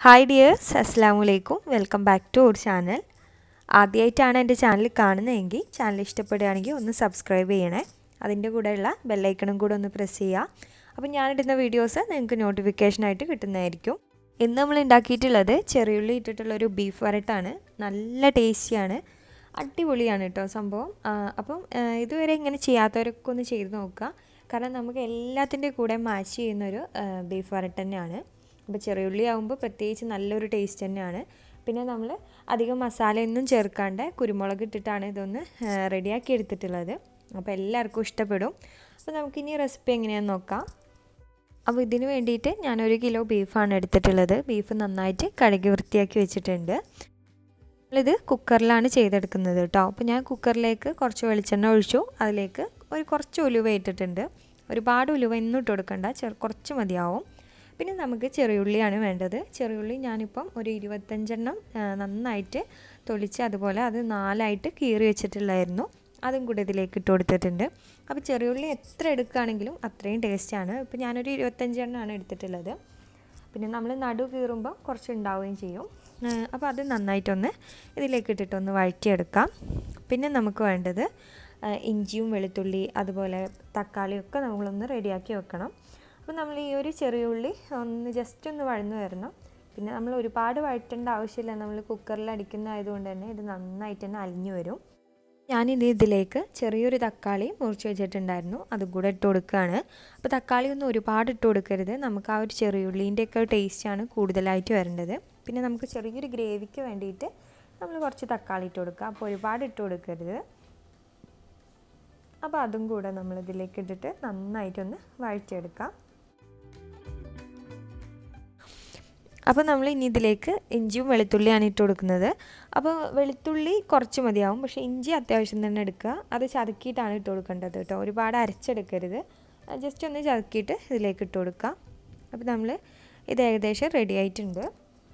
hi dears അസ്സാം വലൈക്കും welcome back to our channel ആദ്യമായിട്ടാണ് എൻ്റെ ചാനൽ കാണുന്നതെങ്കിൽ ചാനൽ ഇഷ്ടപ്പെടുകയാണെങ്കിൽ ഒന്ന് സബ്സ്ക്രൈബ് ചെയ്യണേ അതിൻ്റെ കൂടെയുള്ള ബെല്ലൈക്കണും കൂടെ ഒന്ന് പ്രസ് ചെയ്യുക അപ്പോൾ ഞാനിടുന്ന വീഡിയോസ് നിങ്ങൾക്ക് നോട്ടിഫിക്കേഷനായിട്ട് കിട്ടുന്നതായിരിക്കും ഇന്ന് നമ്മൾ ഉണ്ടാക്കിയിട്ടുള്ളത് ചെറിയുള്ളി ഇട്ടിട്ടുള്ളൊരു ബീഫ് വരട്ടാണ് നല്ല ടേസ്റ്റിയാണ് അടിപൊളിയാണ് കേട്ടോ സംഭവം അപ്പം ഇതുവരെ ഇങ്ങനെ ചെയ്യാത്തവരൊക്കെ ഒന്ന് ചെയ്ത് നോക്കുക കാരണം നമുക്ക് എല്ലാത്തിൻ്റെ കൂടെ മാച്ച് ചെയ്യുന്നൊരു ബീഫ് വരട്ട് തന്നെയാണ് അപ്പോൾ ചെറിയുള്ളി ആകുമ്പോൾ പ്രത്യേകിച്ച് നല്ലൊരു ടേസ്റ്റ് തന്നെയാണ് പിന്നെ നമ്മൾ അധികം മസാലയൊന്നും ചേർക്കാണ്ട് കുരുമുളക് ഇട്ടിട്ടാണ് ഇതൊന്ന് റെഡിയാക്കി എടുത്തിട്ടുള്ളത് അപ്പോൾ എല്ലാവർക്കും ഇഷ്ടപ്പെടും അപ്പോൾ നമുക്കിനി റെസിപ്പി എങ്ങനെയാണെന്ന് നോക്കാം അപ്പോൾ ഇതിന് വേണ്ടിയിട്ട് ഞാനൊരു കിലോ ബീഫാണ് എടുത്തിട്ടുള്ളത് ബീഫ് നന്നായിട്ട് കഴുകി വൃത്തിയാക്കി വെച്ചിട്ടുണ്ട് ഇത് കുക്കറിലാണ് ചെയ്തെടുക്കുന്നത് കേട്ടോ അപ്പോൾ ഞാൻ കുക്കറിലേക്ക് കുറച്ച് വെളിച്ചെണ്ണ ഒഴിച്ചു അതിലേക്ക് ഒരു കുറച്ച് ഉലുവ ഇട്ടിട്ടുണ്ട് ഒരുപാട് ഉലുവ ഇന്നും ഇട്ട് കൊടുക്കണ്ട ചെറു കുറച്ച് മതിയാവും പിന്നെ നമുക്ക് ചെറിയുള്ളിയാണ് വേണ്ടത് ചെറിയുള്ളി ഞാനിപ്പം ഒരു ഇരുപത്തഞ്ചെണ്ണം നന്നായിട്ട് തൊളിച്ച് അതുപോലെ അത് നാലായിട്ട് കീറി വെച്ചിട്ടുള്ളായിരുന്നു അതും കൂടി ഇതിലേക്ക് ഇട്ട് കൊടുത്തിട്ടുണ്ട് അപ്പോൾ ചെറിയുള്ളി എത്ര എടുക്കുകയാണെങ്കിലും അത്രയും ടേസ്റ്റാണ് ഇപ്പോൾ ഞാനൊരു ഇരുപത്തഞ്ചെണ്ണമാണ് എടുത്തിട്ടുള്ളത് പിന്നെ നമ്മൾ നടു കീറുമ്പോൾ കുറച്ച് ഉണ്ടാവുകയും ചെയ്യും അപ്പോൾ അത് നന്നായിട്ടൊന്ന് ഇതിലേക്ക് ഇട്ടിട്ടൊന്ന് വഴറ്റിയെടുക്കാം പിന്നെ നമുക്ക് വേണ്ടത് ഇഞ്ചിയും വെളുത്തുള്ളി അതുപോലെ തക്കാളിയൊക്കെ നമ്മളൊന്ന് റെഡിയാക്കി വെക്കണം അപ്പോൾ നമ്മൾ ഈ ഒരു ചെറിയ ഉള്ളി ഒന്ന് ജസ്റ്റ് ഒന്ന് വഴന്നു വരണം പിന്നെ നമ്മൾ ഒരുപാട് വഴറ്റേണ്ട ആവശ്യമില്ല നമ്മൾ കുക്കറിൽ അടിക്കുന്നതായതുകൊണ്ട് തന്നെ ഇത് നന്നായിട്ട് തന്നെ അലിഞ്ഞു വരും ഞാനിത് ഇതിലേക്ക് ചെറിയൊരു തക്കാളി മുറിച്ച് വെച്ചിട്ടുണ്ടായിരുന്നു അതും കൂടെ ഇട്ട് കൊടുക്കുകയാണ് അപ്പോൾ തക്കാളി ഒന്നും ഒരുപാട് ഇട്ട് കൊടുക്കരുത് നമുക്ക് ആ ഒരു ചെറിയുള്ളീൻ്റെ ഒക്കെ ടേസ്റ്റാണ് കൂടുതലായിട്ട് വരേണ്ടത് പിന്നെ നമുക്ക് ചെറിയൊരു ഗ്രേവിക്ക് വേണ്ടിയിട്ട് നമ്മൾ കുറച്ച് തക്കാളി ഇട്ട് കൊടുക്കുക അപ്പോൾ ഒരുപാട് ഇട്ട് കൊടുക്കരുത് അപ്പോൾ അതും കൂടെ നമ്മൾ ഇതിലേക്ക് ഇട്ടിട്ട് നന്നായിട്ടൊന്ന് വഴറ്റിയെടുക്കാം അപ്പോൾ നമ്മൾ ഇനി ഇതിലേക്ക് ഇഞ്ചിയും വെളുത്തുള്ളിയാണ് ഇട്ട് കൊടുക്കുന്നത് അപ്പോൾ വെളുത്തുള്ളി കുറച്ച് മതിയാവും പക്ഷേ ഇഞ്ചി അത്യാവശ്യം തന്നെ എടുക്കുക അത് ചതക്കിയിട്ടാണ് ഇട്ട് കൊടുക്കേണ്ടത് കേട്ടോ ഒരുപാട് അരച്ചെടുക്കരുത് ജസ്റ്റ് ഒന്ന് ചതക്കിയിട്ട് ഇതിലേക്ക് ഇട്ട് കൊടുക്കുക അപ്പോൾ നമ്മൾ ഇത് ഏകദേശം റെഡി ആയിട്ടുണ്ട്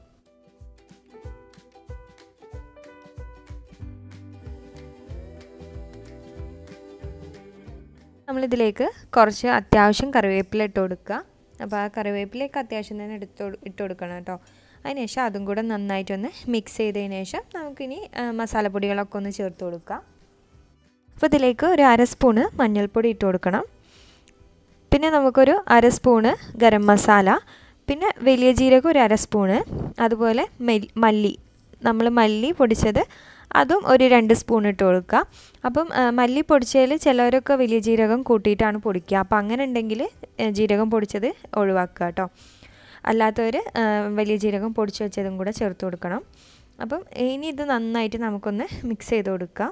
നമ്മളിതിലേക്ക് കുറച്ച് അത്യാവശ്യം കറിവേപ്പില ഇട്ട് കൊടുക്കുക അപ്പോൾ ആ കറിവേപ്പിലയൊക്കെ അത്യാവശ്യം തന്നെ എടുത്ത് ഇട്ട് കൊടുക്കണം കേട്ടോ അതിനുശേഷം അതും കൂടെ നന്നായിട്ടൊന്ന് മിക്സ് ചെയ്തതിന് ശേഷം നമുക്കിനി മസാലപ്പൊടികളൊക്കെ ഒന്ന് ചേർത്ത് കൊടുക്കാം അപ്പോൾ ഇതിലേക്ക് ഒരു അര സ്പൂണ് മഞ്ഞൾപ്പൊടി ഇട്ട് കൊടുക്കണം പിന്നെ നമുക്കൊരു അര സ്പൂണ് ഗരം മസാല പിന്നെ വലിയ ജീരകം ഒരു അര സ്പൂണ് അതുപോലെ മല്ലി നമ്മൾ മല്ലി പൊടിച്ചത് അതും ഒരു രണ്ട് സ്പൂൺ ഇട്ട് കൊടുക്കുക അപ്പം മല്ലി പൊടിച്ചതിൽ ചിലവരൊക്കെ വലിയ ജീരകം കൂട്ടിയിട്ടാണ് പൊടിക്കുക അപ്പം അങ്ങനെ ഉണ്ടെങ്കിൽ ജീരകം പൊടിച്ചത് ഒഴിവാക്കുക കേട്ടോ അല്ലാത്തവർ വലിയ ജീരകം പൊടിച്ച് വെച്ചതും കൂടെ ചേർത്ത് കൊടുക്കണം അപ്പം ഇനി ഇത് നന്നായിട്ട് നമുക്കൊന്ന് മിക്സ് ചെയ്ത് കൊടുക്കാം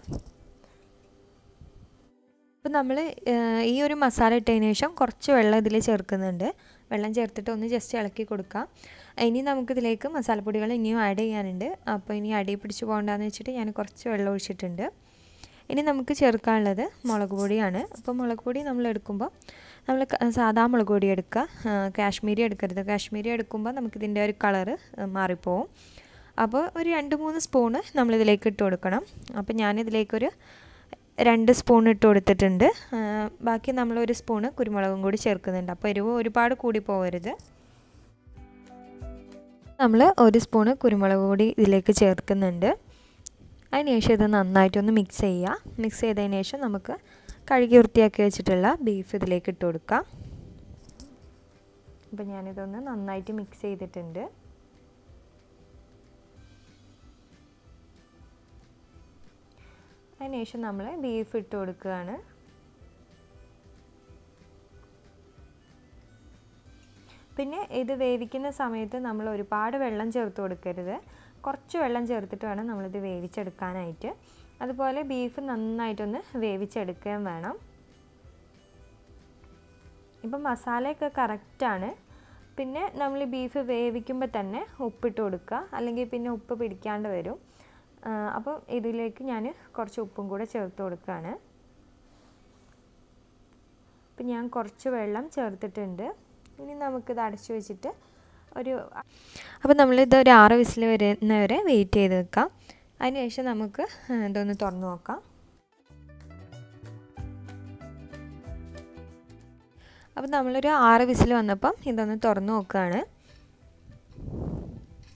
അപ്പം നമ്മൾ ഈ ഒരു മസാല ഇട്ടതിന് ശേഷം കുറച്ച് വെള്ളം ഇതിൽ ചേർക്കുന്നുണ്ട് വെള്ളം ചേർത്തിട്ട് ഒന്ന് ജസ്റ്റ് ഇളക്കി കൊടുക്കാം ഇനി നമുക്കിതിലേക്ക് മസാലപ്പൊടികൾ ഇനിയും ആഡ് ചെയ്യാനുണ്ട് അപ്പോൾ ഇനി അടി പിടിച്ച് പോകണ്ടെന്ന് വെച്ചിട്ട് ഞാൻ കുറച്ച് വെള്ളം ഒഴിച്ചിട്ടുണ്ട് ഇനി നമുക്ക് ചേർക്കാനുള്ളത് മുളക് പൊടിയാണ് അപ്പോൾ മുളക് പൊടി നമ്മൾ എടുക്കുമ്പോൾ നമ്മൾ സാധാ മുളക് പൊടി എടുക്കുക കാശ്മീരി എടുക്കരുത് കാശ്മീരി എടുക്കുമ്പോൾ നമുക്കിതിൻ്റെ ഒരു കളറ് മാറിപ്പോവും അപ്പോൾ ഒരു രണ്ട് മൂന്ന് സ്പൂണ് നമ്മളിതിലേക്ക് ഇട്ട് കൊടുക്കണം അപ്പോൾ ഞാനിതിലേക്കൊരു രണ്ട് സ്പൂൺ ഇട്ട് കൊടുത്തിട്ടുണ്ട് ബാക്കി നമ്മളൊരു സ്പൂണ് കുരുമുളകും കൂടി ചേർക്കുന്നുണ്ട് അപ്പോൾ എരിവ് ഒരുപാട് കൂടി പോകരുത് നമ്മൾ ഒരു സ്പൂണ് കുരുമുളക് പൊടി ഇതിലേക്ക് ചേർക്കുന്നുണ്ട് അതിനുശേഷം ഇത് നന്നായിട്ടൊന്ന് മിക്സ് ചെയ്യുക മിക്സ് ചെയ്തതിന് ശേഷം നമുക്ക് കഴുകി വൃത്തിയാക്കി വെച്ചിട്ടുള്ള ബീഫ് ഇതിലേക്ക് ഇട്ട് കൊടുക്കാം അപ്പോൾ ഞാനിതൊന്ന് നന്നായിട്ട് മിക്സ് ചെയ്തിട്ടുണ്ട് അതിനുശേഷം നമ്മൾ ബീഫ് ഇട്ട് കൊടുക്കുകയാണ് പിന്നെ ഇത് വേവിക്കുന്ന സമയത്ത് നമ്മൾ ഒരുപാട് വെള്ളം ചേർത്ത് കൊടുക്കരുത് കുറച്ച് വെള്ളം ചേർത്തിട്ട് വേണം നമ്മളിത് വേവിച്ചെടുക്കാനായിട്ട് അതുപോലെ ബീഫ് നന്നായിട്ടൊന്ന് വേവിച്ചെടുക്കുകയും വേണം ഇപ്പം മസാലയൊക്കെ കറക്റ്റാണ് പിന്നെ നമ്മൾ ബീഫ് വേവിക്കുമ്പോൾ തന്നെ ഉപ്പിട്ട് കൊടുക്കുക അല്ലെങ്കിൽ പിന്നെ ഉപ്പ് പിടിക്കാണ്ട് വരും അപ്പം ഇതിലേക്ക് ഞാൻ കുറച്ച് ഉപ്പും കൂടെ ചേർത്ത് കൊടുക്കുകയാണ് അപ്പം ഞാൻ കുറച്ച് വെള്ളം ചേർത്തിട്ടുണ്ട് ഇനി നമുക്കിത് അടച്ചു വെച്ചിട്ട് ഒരു അപ്പോൾ നമ്മളിത് ഒരു ആറ് വിസിൽ വരുന്നവരെ വെയിറ്റ് ചെയ്ത് വെക്കാം അതിനുശേഷം നമുക്ക് ഇതൊന്ന് തുറന്നു നോക്കാം അപ്പോൾ നമ്മളൊരു ആറ് വിസിൽ വന്നപ്പം ഇതൊന്ന് തുറന്നു നോക്കുകയാണ്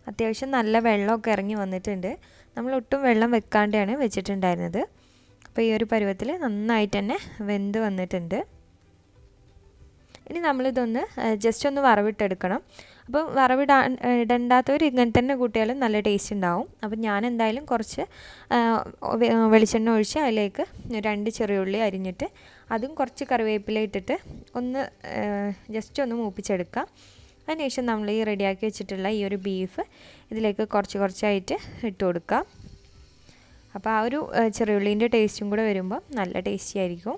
അത്യാവശ്യം നല്ല വെള്ളമൊക്കെ ഇറങ്ങി വന്നിട്ടുണ്ട് നമ്മൾ ഒട്ടും വെള്ളം വെക്കാണ്ടാണ് വെച്ചിട്ടുണ്ടായിരുന്നത് അപ്പോൾ ഈ ഒരു പരുവത്തിൽ നന്നായിട്ട് തന്നെ വെന്ത് വന്നിട്ടുണ്ട് ഇനി നമ്മളിതൊന്ന് ജസ്റ്റ് ഒന്ന് വറവിട്ടെടുക്കണം അപ്പോൾ വറവിടാ ഇടണ്ടാത്തവർ ഇങ്ങനെ തന്നെ കൂട്ടിയാലും നല്ല ടേസ്റ്റ് ഉണ്ടാവും അപ്പോൾ ഞാൻ എന്തായാലും കുറച്ച് വെളിച്ചെണ്ണ ഒഴിച്ച് അതിലേക്ക് രണ്ട് ചെറിയുള്ളി അരിഞ്ഞിട്ട് അതും കുറച്ച് കറിവേപ്പില ഇട്ടിട്ട് ഒന്ന് ജസ്റ്റ് ഒന്ന് മൂപ്പിച്ചെടുക്കാം അതിനുശേഷം നമ്മൾ ഈ റെഡിയാക്കി വെച്ചിട്ടുള്ള ഈ ഒരു ബീഫ് ഇതിലേക്ക് കുറച്ച് കുറച്ചായിട്ട് ഇട്ട് കൊടുക്കാം അപ്പോൾ ആ ഒരു ചെറിയുള്ളീൻ്റെ ടേസ്റ്റും കൂടെ വരുമ്പോൾ നല്ല ടേസ്റ്റി ആയിരിക്കും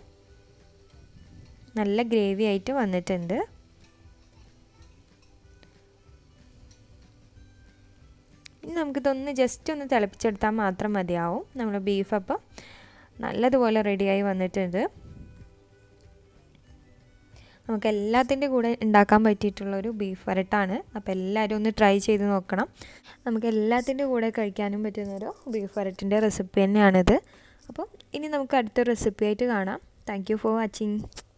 നല്ല ഗ്രേവി ആയിട്ട് വന്നിട്ടുണ്ട് ഇനി നമുക്കിതൊന്ന് ജസ്റ്റ് ഒന്ന് തിളപ്പിച്ചെടുത്താൽ മാത്രം മതിയാവും നമ്മൾ ബീഫ് അപ്പം നല്ലതുപോലെ റെഡിയായി വന്നിട്ടുണ്ട് നമുക്ക് എല്ലാത്തിൻ്റെ കൂടെ ഉണ്ടാക്കാൻ പറ്റിയിട്ടുള്ളൊരു ബീഫ് വരട്ടാണ് അപ്പോൾ എല്ലാവരും ഒന്ന് ട്രൈ ചെയ്ത് നോക്കണം നമുക്ക് എല്ലാത്തിൻ്റെ കൂടെ കഴിക്കാനും പറ്റുന്നൊരു ബീഫ് വരട്ടിൻ്റെ റെസിപ്പി തന്നെയാണിത് അപ്പോൾ ഇനി നമുക്ക് അടുത്ത റെസിപ്പി ആയിട്ട് കാണാം താങ്ക് യു ഫോർ വാച്ചിങ്